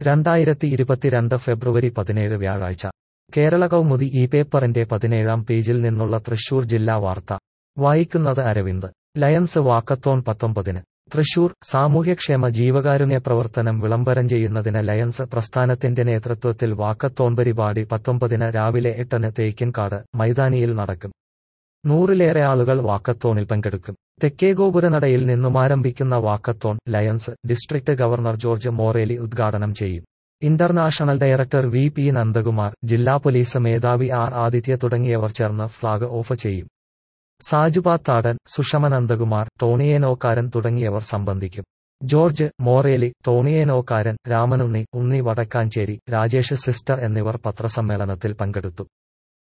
രണ്ടായിരത്തി ഇരുപത്തിരണ്ട് ഫെബ്രുവരി പതിനേഴ് വ്യാഴാഴ്ച കേരള കൗമുദി ഈ പേപ്പറിന്റെ പതിനേഴാം പേജിൽ നിന്നുള്ള തൃശൂർ ജില്ലാ വാർത്ത വായിക്കുന്നത് അരവിന്ദ് ലയൺസ് വാക്കത്തോൺ പത്തൊമ്പതിന് തൃശൂർ സാമൂഹ്യക്ഷേമ ജീവകാരുണ്യ പ്രവർത്തനം വിളംബരം ചെയ്യുന്നതിന് ലയൺസ് പ്രസ്ഥാനത്തിന്റെ നേതൃത്വത്തിൽ വാക്കത്തോൺ പരിപാടി പത്തൊമ്പതിന് രാവിലെ എട്ടിന് തേക്കിൻകാട് മൈതാനിയിൽ നടക്കും നൂറിലേറെ ആളുകൾ വാക്കത്തോണിൽ പങ്കെടുക്കും തെക്കേഗോപുരനടയിൽ നിന്നുമാരംഭിക്കുന്ന walkathon Lions district governor George Moreli ഉദ്ഘാടനം ചെയ്യും international director V P Nandakumar ജില്ലാ പോലീസ് മേധാവി ആർ ആദിത്യ തുടങ്ങിയവർ ചേർന്ന് ഫ്ളാഗ് ഓഫ് ചെയ്യും സാജുപാത്താടൻ സുഷമ നന്ദകുമാർ ടോണിയേനോക്കാരൻ തുടങ്ങിയവർ സംബന്ധിക്കും ജോർജ് മോറേലി ടോണിയേനോക്കാരൻ രാമനുണ്ണി ഉണ്ണി വടക്കാഞ്ചേരി രാജേഷ് സിസ്റ്റർ എന്നിവർ പത്രസമ്മേളനത്തിൽ പങ്കെടുത്തു